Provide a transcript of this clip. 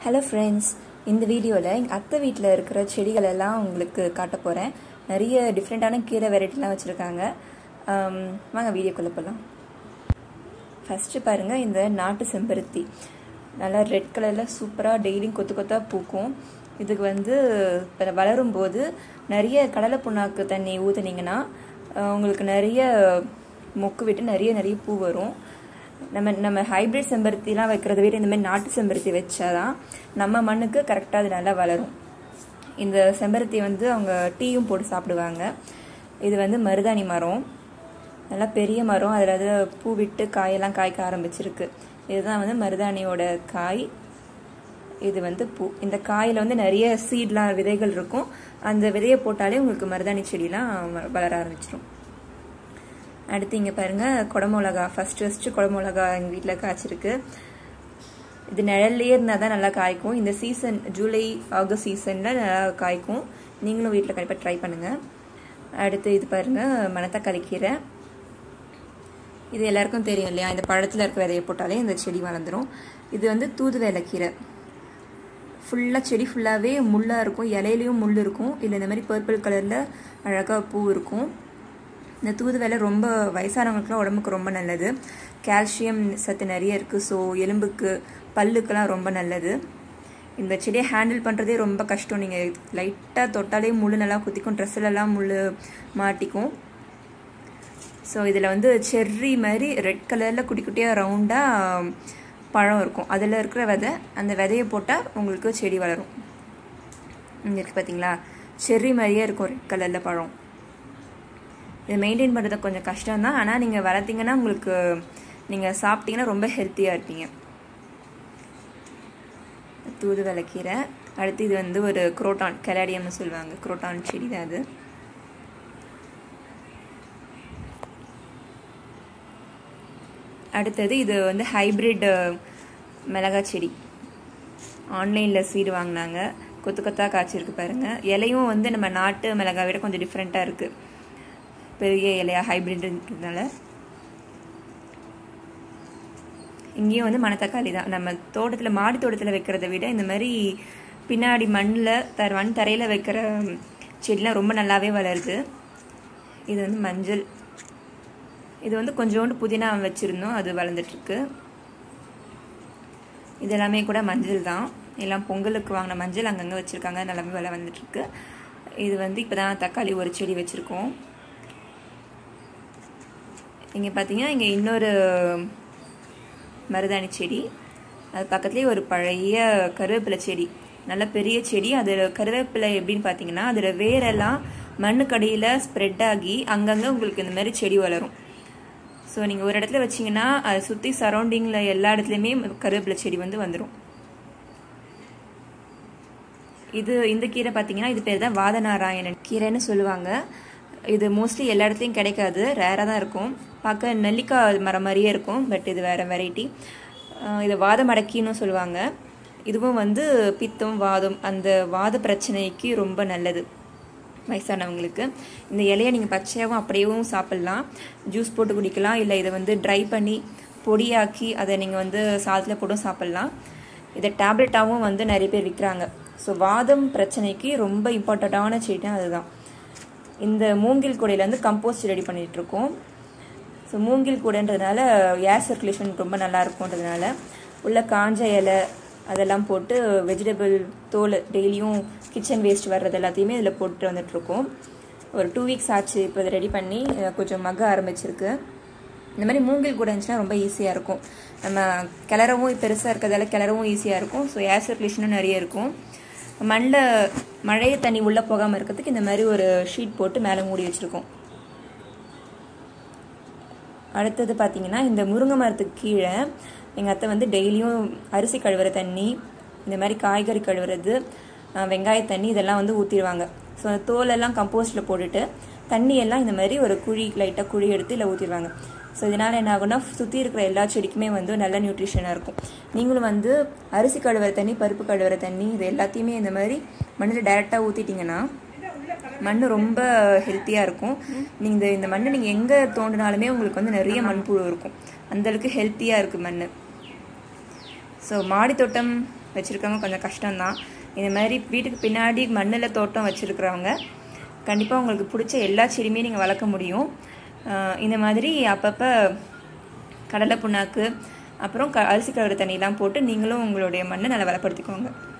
hello friends இந்த வீடியோவில் எங்கள் அத்தை வீட்டில் இருக்கிற செடிகள் எல்லாம் உங்களுக்கு காட்ட போகிறேன் நிறைய டிஃப்ரெண்ட்டான கீரை வெரைட்டிலாம் வச்சுருக்காங்க வாங்க வீடியோக்குள்ளே போகலாம் ஃபஸ்ட்டு பாருங்கள் இந்த நாட்டு செம்பருத்தி நல்லா ரெட் கலரில் சூப்பராக டெய்லியும் கொத்து கொத்தாக பூக்கும் இதுக்கு வந்து இப்போ வளரும் போது நிறைய கடலை புண்ணாக்கு தண்ணி ஊற்றுனீங்கன்னா உங்களுக்கு நிறைய மொக்கு விட்டு நிறைய நிறைய பூ வரும் நம்ம நம்ம ஹைப்ரிட் செம்பருத்திலாம் வைக்கிறத விட இந்த மாதிரி நாட்டு செம்பருத்தி வச்சாதான் நம்ம மண்ணுக்கு கரெக்டாக அது நல்லா வளரும் இந்த செம்பருத்தி வந்து அவங்க டீயும் போட்டு சாப்பிடுவாங்க இது வந்து மருதாணி மரம் நல்லா பெரிய மரம் அதில் அது பூ விட்டு காயெல்லாம் காய்க்க ஆரம்பிச்சிருக்கு இதுதான் வந்து மருதாணியோட காய் இது வந்து பூ இந்த காயில் வந்து நிறைய சீட்லாம் விதைகள் இருக்கும் அந்த விதையை போட்டாலே உங்களுக்கு மருதாணி செடிலாம் வளர ஆரம்பிச்சிடும் அடுத்து இங்கே பாருங்கள் குடமிளகா ஃபஸ்ட்டு ஃபஸ்ட்டு குடமிளகா எங்கள் வீட்டில் காய்ச்சிருக்கு இது நிழல்லையே இருந்தால் தான் நல்லா காய்க்கும் இந்த சீசன் ஜூலை ஆகஸ்ட் சீசனில் நல்லா காய்க்கும் நீங்களும் வீட்டில் கண்டிப்பாக ட்ரை பண்ணுங்கள் அடுத்து இது பாருங்கள் மணத்தக்காளி கீரை இது எல்லாருக்கும் தெரியும் இல்லையா இந்த பழத்தில் இருக்க விதையை போட்டாலே இந்த செடி வளர்ந்துடும் இது வந்து தூதுவேலை கீரை ஃபுல்லாக செடி ஃபுல்லாகவே முள்ளாக இருக்கும் இலையிலையும் முள் இருக்கும் இல்லை இந்த மாதிரி பர்பிள் கலரில் அழகாக பூ இருக்கும் இந்த தூதுவலை ரொம்ப வயசானவங்களுக்குலாம் உடம்புக்கு ரொம்ப நல்லது கால்சியம் சத்து நிறைய இருக்குது ஸோ எலும்புக்கு பல்லுக்கெல்லாம் ரொம்ப நல்லது இந்த செடியை ஹேண்டில் பண்ணுறதே ரொம்ப கஷ்டம் நீங்கள் லைட்டாக தொட்டாலே முள் நல்லா குத்திக்கும் ட்ரெஸ்ஸிலலாம் முள் மாட்டிக்கும் ஸோ இதில் வந்து செர்ரி மாதிரி ரெட் கலரில் குட்டி குட்டியாக ரவுண்டாக பழம் இருக்கும் அதில் இருக்கிற விதை அந்த விதையை போட்டால் உங்களுக்கு செடி வளரும் இங்கே இருக்குது பார்த்தீங்களா செர்ரி மாதிரியே இருக்கும் ரெட் கலரில் பழம் இதை மெயின்டைன் பண்ணுறது கொஞ்சம் கஷ்டம் தான் ஆனால் நீங்கள் வளர்த்திங்கன்னா உங்களுக்கு நீங்கள் சாப்பிட்டீங்கன்னா ரொம்ப ஹெல்த்தியாக இருப்பீங்க தூது விளக்கீரை அடுத்து இது வந்து ஒரு குரோட்டான் கெலாடியம்னு சொல்லுவாங்க குரோட்டான் செடி தான் அது அடுத்தது இது வந்து ஹைப்ரிட் மிளகா செடி ஆன்லைனில் சீடு வாங்கினாங்க கொத்து கொத்தாக காய்ச்சிருக்கு பாருங்கள் இலையும் வந்து நம்ம நாட்டு மிளகாய் விட கொஞ்சம் டிஃப்ரெண்ட்டாக இருக்குது பெரிய இலையா ஹைப்ரிட்ன்றதுனால இங்கேயும் வந்து மணத்தக்காளி தான் நம்ம தோட்டத்தில் மாடி தோட்டத்தில் வைக்கிறத விட இந்த மாதிரி பின்னாடி மண்ணில் தர மண் தரையில் வைக்கிற செடிலாம் ரொம்ப நல்லாவே வளருது இது வந்து மஞ்சள் இது வந்து கொஞ்சோண்டு புதினா வச்சுருந்தோம் அது வளர்ந்துட்டுருக்கு இது எல்லாமே கூட மஞ்சள் தான் எல்லாம் பொங்கலுக்கு வாங்கின மஞ்சள் அங்கங்கே வச்சுருக்காங்க நல்லாவே வள வந்துட்டுருக்கு இது வந்து இப்போ தான் தக்காளி ஒரு செடி வச்சுருக்கோம் இங்கே பார்த்தீங்கன்னா இங்கே இன்னொரு மருதாணி செடி அது பக்கத்துலேயே ஒரு பழைய கருவேப்பிலை செடி நல்ல பெரிய செடி அது கருவேப்பிலை எப்படின்னு பார்த்தீங்கன்னா அதில் வேரெல்லாம் மண்ணுக்கடியில் ஸ்ப்ரெட் ஆகி அங்கங்கே உங்களுக்கு இந்த மாதிரி செடி வளரும் ஸோ நீங்கள் ஒரு இடத்துல வச்சிங்கன்னா அதை சுற்றி சரௌண்டிங்கில் எல்லா இடத்துலையுமே கருவேப்பிலை செடி வந்து வந்துடும் இது இந்த கீரை பார்த்தீங்கன்னா இது பேர் தான் வாதநாராயணன் கீரைன்னு சொல்லுவாங்க இது மோஸ்ட்லி எல்லா இடத்துலையும் கிடைக்காது ரேராக தான் இருக்கும் பார்க்க நெல்லிக்காய் மரம் மாதிரியே இருக்கும் பட் இது வேறு வெரைட்டி இது வாத மடக்கின்னு சொல்லுவாங்க இதுவும் வந்து பித்தம் வாதம் அந்த வாத பிரச்சனைக்கு ரொம்ப நல்லது வயசானவங்களுக்கு இந்த இலையை நீங்கள் பச்சையாகவும் அப்படியேவும் சாப்பிட்லாம் ஜூஸ் போட்டு குடிக்கலாம் இல்லை இதை வந்து ட்ரை பண்ணி பொடியாக்கி அதை நீங்கள் வந்து சாதத்தில் போட்டும் சாப்பிட்லாம் இதை டேப்லெட்டாகவும் வந்து நிறைய பேர் விற்கிறாங்க ஸோ வாதம் பிரச்சனைக்கு ரொம்ப இம்பார்ட்டண்ட்டான செடினா அதுதான் இந்த மூங்கில் கூடையிலேருந்து கம்போஸ்ட் ரெடி பண்ணிகிட்ருக்கோம் ஸோ மூங்கில் கூடைன்றதுனால ஏர் சர்க்குலேஷன் ரொம்ப நல்லா இருக்கும்ன்றதுனால உள்ள காஞ்ச இலை அதெல்லாம் போட்டு வெஜிடபிள் தோல் டெய்லியும் கிச்சன் வேஸ்ட் வர்றது எல்லாத்தையுமே இதில் போட்டு வந்துட்ருக்கோம் ஒரு டூ வீக்ஸ் ஆச்சு இப்போ இதை ரெடி பண்ணி கொஞ்சம் மக ஆரம்பிச்சிருக்கு இந்த மாதிரி மூங்கில் கூட இருந்துச்சுன்னா ரொம்ப ஈஸியாக இருக்கும் நம்ம கிளறவும் பெருசாக இருக்கிறதால கிளறவும் ஈஸியாக இருக்கும் ஸோ ஏர் சர்க்குலேஷனும் நிறைய இருக்கும் மண்ணில் மழை தண்ணி உள்ளே போகாமல் இருக்கிறதுக்கு இந்த மாதிரி ஒரு ஷீட் போட்டு மேலே மூடி வச்சுருக்கோம் அடுத்தது பார்த்தீங்கன்னா இந்த முருங்கை மரத்துக்கு கீழே எங்கள் அத்தை வந்து டெய்லியும் அரிசி கழுவுற தண்ணி இந்த மாதிரி காய்கறி கழுவுறது வெங்காய தண்ணி இதெல்லாம் வந்து ஊற்றிடுவாங்க ஸோ தோலெல்லாம் கம்போஸ்டில் போட்டுட்டு தண்ணியெல்லாம் இந்த மாதிரி ஒரு குழி லைட்டாக குழி எடுத்து இல்லை ஊற்றிடுவாங்க ஸோ இதனால் என்ன ஆகும்னா சுற்றி இருக்கிற எல்லா செடிக்குமே வந்து நல்ல நியூட்ரிஷனாக இருக்கும் நீங்களும் வந்து அரிசி கழுவுற தண்ணி பருப்பு கழுவுற தண்ணி இது எல்லாத்தையுமே இந்த மாதிரி மண்ணில் டைரெக்டாக ஊற்றிட்டிங்கன்னா மண் ரொம்ப ஹெல்த்தியாக இருக்கும் நீங்கள் இந்த மண்ணை நீங்கள் எங்கே தோண்டினாலுமே உங்களுக்கு வந்து நிறைய மண்புழு இருக்கும் அந்தளவுக்கு ஹெல்த்தியாக இருக்குது மண் ஸோ மாடி தோட்டம் வச்சுருக்கவங்க கொஞ்சம் கஷ்டம்தான் இந்த மாதிரி வீட்டுக்கு பின்னாடி மண்ணில் தோட்டம் வச்சுருக்கிறவங்க கண்டிப்பாக உங்களுக்கு பிடிச்ச எல்லா செடியுமே நீங்கள் வளர்க்க முடியும் இந்த மாதிரி அப்பப்போ கடலை புண்ணாக்கு அப்புறம் க அரிசி கழுவுற தண்ணியெலாம் போட்டு நீங்களும் உங்களுடைய மண்ணை நல்லா வளப்படுத்திக்கோங்க